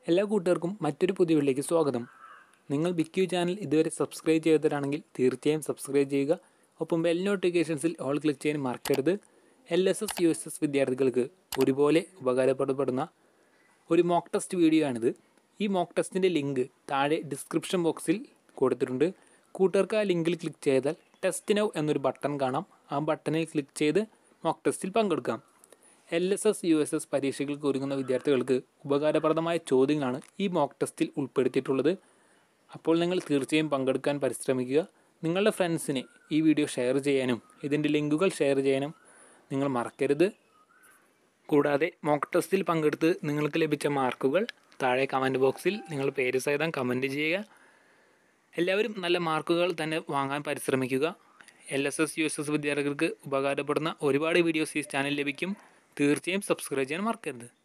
എല്ലാ കൂട്ടുകാർക്കും മറ്റൊരു പുതിയ വീട്ടിലേക്ക് സ്വാഗതം നിങ്ങൾ ബിക്യു ചാനൽ ഇതുവരെ സബ്സ്ക്രൈബ് ചെയ്തവരാണെങ്കിൽ തീർച്ചയായും സബ്സ്ക്രൈബ് ചെയ്യുക ഒപ്പം ബെൽ നോട്ടിഫിക്കേഷൻസിൽ ഓൾ ക്ലിക്ക് ചെയ്യാൻ മറക്കരുത് L S S U S S വിദ്യാർത്ഥികൾക്ക് ഒരുപോലെ ഉപകാരപ്പെടുന്ന ഒരു മോക്ക് ടെസ്റ്റ് വീഡിയോ ആണിത് ഈ മോക്ക് ടെസ്റ്റിൻ്റെ ലിങ്ക് താഴെ ഡിസ്ക്രിപ്ഷൻ ബോക്സിൽ കൊടുത്തിട്ടുണ്ട് കൂട്ടുകാർക്ക് ആ ലിങ്കിൽ ക്ലിക്ക് ചെയ്താൽ ടെസ്റ്റ് നൗ എന്നൊരു ബട്ടൺ കാണാം ആ ബട്ടണിൽ ക്ലിക്ക് ചെയ്ത് മോക്ക് ടെസ്റ്റിൽ പങ്കെടുക്കാം L S S U S S പരീക്ഷകൾക്ക് ഒരുങ്ങുന്ന വിദ്യാർത്ഥികൾക്ക് ഉപകാരപ്രദമായ ചോദ്യങ്ങളാണ് ഈ മോക്ക് ടെസ്റ്റിൽ ഉൾപ്പെടുത്തിയിട്ടുള്ളത് അപ്പോൾ നിങ്ങൾ തീർച്ചയായും പങ്കെടുക്കാൻ പരിശ്രമിക്കുക നിങ്ങളുടെ ഫ്രണ്ട്സിന് ഈ വീഡിയോ ഷെയർ ചെയ്യാനും ഇതിൻ്റെ ലിങ്കുകൾ ഷെയർ ചെയ്യാനും നിങ്ങൾ മറക്കരുത് കൂടാതെ മോക്ക് ടെസ്റ്റിൽ പങ്കെടുത്ത് നിങ്ങൾക്ക് ലഭിച്ച മാർക്കുകൾ താഴെ കമൻറ്റ് ബോക്സിൽ നിങ്ങൾ പേര് സഹിതം കമൻറ്റ് ചെയ്യുക എല്ലാവരും നല്ല മാർക്കുകൾ തന്നെ വാങ്ങാൻ പരിശ്രമിക്കുക L S S U S S വിദ്യാർത്ഥികൾക്ക് ഉപകാരപ്പെടുന്ന ഒരുപാട് വീഡിയോസ് ഈ ചാനൽ ലഭിക്കും തീർച്ചയായും സബ്സ്ക്രൈബ് ചെയ്യാൻ മറക്കരുത്